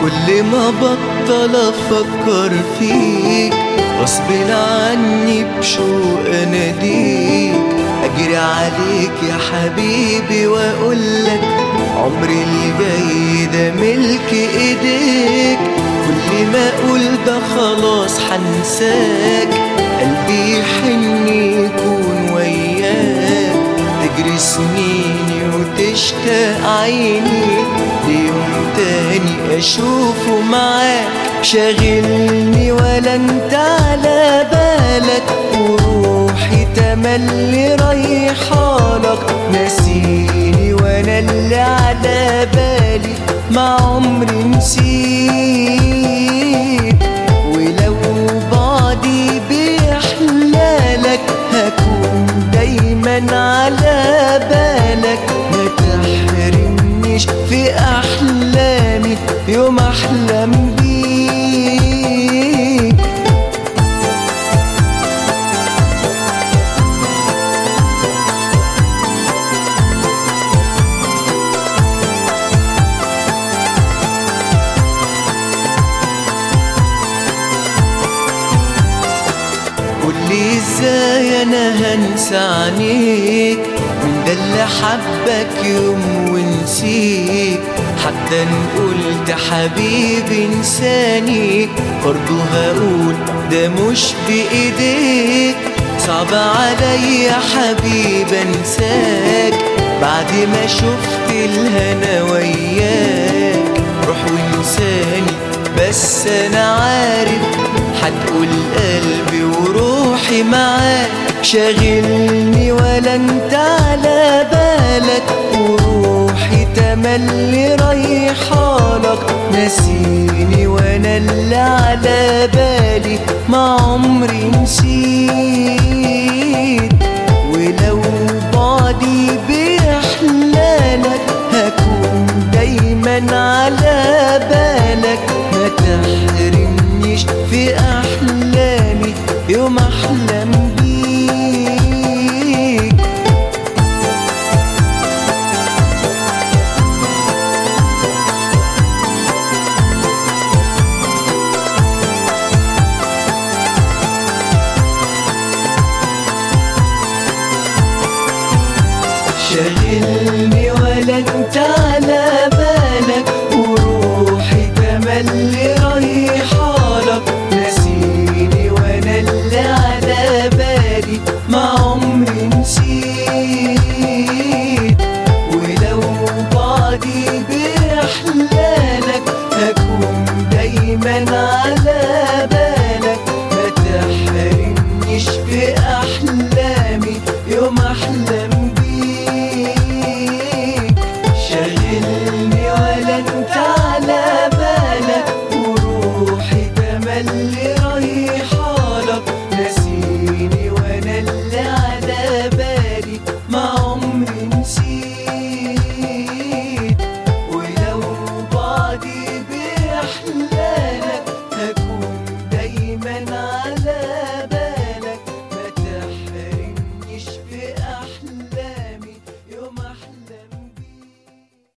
كل ما بطل افكر فيك غصب عني بشوق اناديك اجري عليك يا حبيبي واقولك عمري الجاي ده ملك ايديك كل ما اقول ده خلاص حنساك قلبي يحن يكون وياك تجري سنيني وتشتاق عيني ليوم تاني اشوفه معاك شاغلني ولا انت على بالك وروحي تملي رايحالك نسيني وانا اللي على بالي ما عمري نسيت ولو بعدي بيحلالك هكون دايما على بالك ما تحرمنيش في احلامي يوم احلم بيك قولي ازاي انا هنسى عنيك من ده اللي حبك يوم ونسيك حتى ان قلت حبيبي انساني برضو هقول ده مش بايديك صعب عليا حبيب انساك بعد ما شفت الهنا وياك روح وانساني بس انا عارف هتقول قلبي وروحي معاك شاغلني ولا انت على بالك وروحي تملي رايحالك نسيني وانا اللي على بالي ما عمري نسيت ولو بعدي بيحلالك هكون دايما على بالك ما تحرمنيش في احلامي يوم احلم بيك شاغلني ولا انت على بالك وروحي تملي رايحالك نسيني وانا اللي على بالي ما عمري نسيت ولو بعدي بأحلالك هكون دايما على بالك ما تحرمنيش في أحلامي يوم أحلم بيك شاغلني